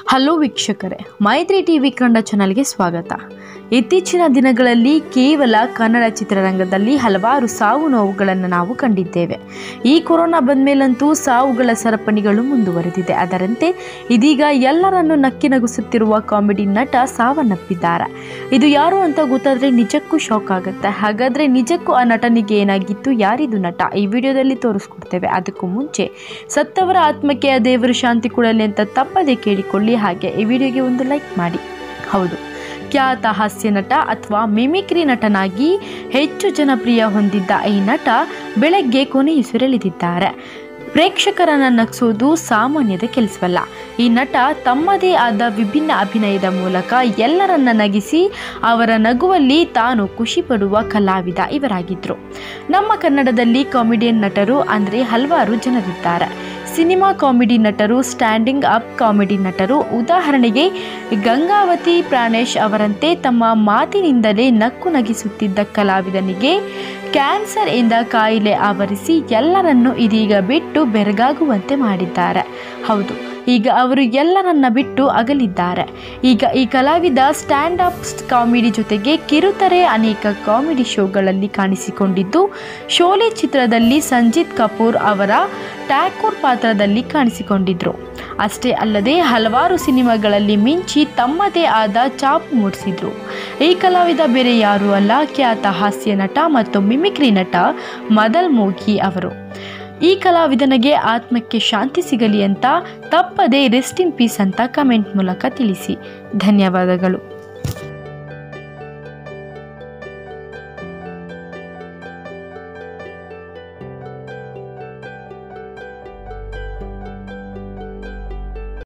hello ವೀಕ್ಷಕರೇ ಮೈತ್ರಿ TV Kannada ಚಾನಲ್ಗೆ ಸ್ವಾಗತ ಇತ್ತೀಚಿನ ದಿನಗಳಲ್ಲಿ ಕೇವಲ ಕನ್ನಡ ಚಿತ್ರರಂಗದಲ್ಲಿ ಹಲವಾರು ಸಾವು ನೋವುಗಳನ್ನು ನಾವು ಕಂಡಿದ್ದೇವೆ ಈ ಕೊರೋನಾ ಬಂದ್ಮೇಲಂತೂ ಸಾವುಗಳ ಸರಪಣಿಗಳು ಮುಂದುವರೆದಿದೆ ಅದರಂತೆ ಇದೀಗ ಎಲ್ಲರನ್ನು ನಕ್ಕಿ ನಗಿಸುತ್ತಿರುವ ಕಾಮಿಡಿ ನಟ ಸಾವನ್ನಪ್ಪಿದ್ದಾರೆ ಇದು ಯಾರು ಅಂತ ಗೊತ್ತಾದ್ರೆ ನಿಜಕ್ಕೂ ಶಾಕ್ ಆಗುತ್ತೆ ಹಾಗಾದ್ರೆ ನಿಜಕ್ಕೂ ಆ ನಟನಿಗೆ ಏನಾಗಿತ್ತು ಯಾರಿದು ನಟ ಈ ವಿಡಿಯೋದಲ್ಲಿ ತೋರಿಸ್ಕೊಡ್ತೇವೆ ಅದಕ್ಕೂ ಮುಂಚೆ ಸತ್ತವರ ಆತ್ಮಕ್ಕೆ ಆ ದೇವರು ಶಾಂತಿ ಕೊಡಲಿ ಅಂತ ತಪ್ಪದೇ ಕೇಳಿಕೊಳ್ಳಿ ಹಾಗೆ ಈ ವಿಡಿಯೋಗೆ ಒಂದು ಲೈಕ್ ಮಾಡಿ ಹೌದು ಖ್ಯಾತ ಹಾಸ್ಯ ನಟ ಅಥವಾ ಮಿಮಿಕ್ರಿ ನಟನಾಗಿ ಹೆಚ್ಚು ಜನಪ್ರಿಯ ಹೊಂದಿದ್ದ ಈ ನಟ ಬೆಳಗ್ಗೆ ಕೊನೆಯುಸಿರೆಳೆದಿದ್ದಾರೆ ಪ್ರೇಕ್ಷಕರನ್ನ ನಗಿಸೋದು ಸಾಮಾನ್ಯದ ಕೆಲಸವಲ್ಲ ಈ ನಟ ತಮ್ಮದೇ ಆದ ವಿಭಿನ್ನ ಅಭಿನಯದ ಮೂಲಕ ಎಲ್ಲರನ್ನ ನಗಿಸಿ ಅವರ ನಗುವಲ್ಲಿ ತಾನು ಖುಷಿ ಪಡುವ ಕಲಾವಿದ ಇವರಾಗಿದ್ದರು ನಮ್ಮ ಕನ್ನಡದಲ್ಲಿ ಕಾಮಿಡಿಯನ್ ನಟರು ಅಂದರೆ ಹಲವಾರು ಜನರಿದ್ದಾರೆ ಸಿನಿಮಾ ಕಾಮಿಡಿ ನಟರು ಸ್ಟ್ಯಾಂಡಿಂಗ್ ಅಪ್ ಕಾಮಿಡಿ ನಟರು ಉದಾಹರಣೆಗೆ ಗಂಗಾವತಿ ಪ್ರಾಣೇಶ್ ಅವರಂತೆ ತಮ್ಮ ಮಾತಿನಿಂದಲೇ ನಕ್ಕು ನಗಿಸುತ್ತಿದ್ದ ಕಲಾವಿದನಿಗೆ ಕ್ಯಾನ್ಸರ್ ಎಂದ ಕಾಯಿಲೆ ಆವರಿಸಿ ಎಲ್ಲರನ್ನೂ ಇದೀಗ ಬಿಟ್ಟು ಬೆರಗಾಗುವಂತೆ ಮಾಡಿದ್ದಾರೆ ಹೌದು ಈಗ ಅವರು ಎಲ್ಲರನ್ನ ಬಿಟ್ಟು ಅಗಲಿದ್ದಾರೆ ಈಗ ಈ ಕಲಾವಿದ ಸ್ಟ್ಯಾಂಡ್ ಅಪ್ ಕಾಮಿಡಿ ಜೊತೆಗೆ ಕಿರುತೆರೆ ಅನೇಕ ಕಾಮಿಡಿ ಶೋಗಳಲ್ಲಿ ಕಾಣಿಸಿಕೊಂಡಿದ್ದು ಶೋಲೆ ಚಿತ್ರದಲ್ಲಿ ಸಂಜಿತ್ ಕಪೂರ್ ಅವರ ಟ್ಯಾಕೂರ್ ಪಾತ್ರದಲ್ಲಿ ಕಾಣಿಸಿಕೊಂಡಿದ್ರು ಅಷ್ಟೇ ಅಲ್ಲದೆ ಹಲವಾರು ಸಿನಿಮಾಗಳಲ್ಲಿ ಮಿಂಚಿ ತಮ್ಮದೇ ಆದ ಚಾಪು ಮೂಡಿಸಿದ್ರು ಈ ಕಲಾವಿದ ಬೇರೆ ಯಾರೂ ಅಲ್ಲ ಖ್ಯಾತ ಹಾಸ್ಯ ನಟ ಮತ್ತು ಮಿಮಿಕ್ರಿ ನಟ ಮದಲ್ ಮೋಘಿ ಅವರು ಈ ಕಲಾವಿದನಿಗೆ ಆತ್ಮಕ್ಕೆ ಶಾಂತಿ ಸಿಗಲಿ ಅಂತ ತಪ್ಪದೇ ರೆಸ್ಟ್ ಇನ್ ಪೀಸ್ ಅಂತ ಕಮೆಂಟ್ ಮೂಲಕ ತಿಳಿಸಿ ಧನ್ಯವಾದಗಳು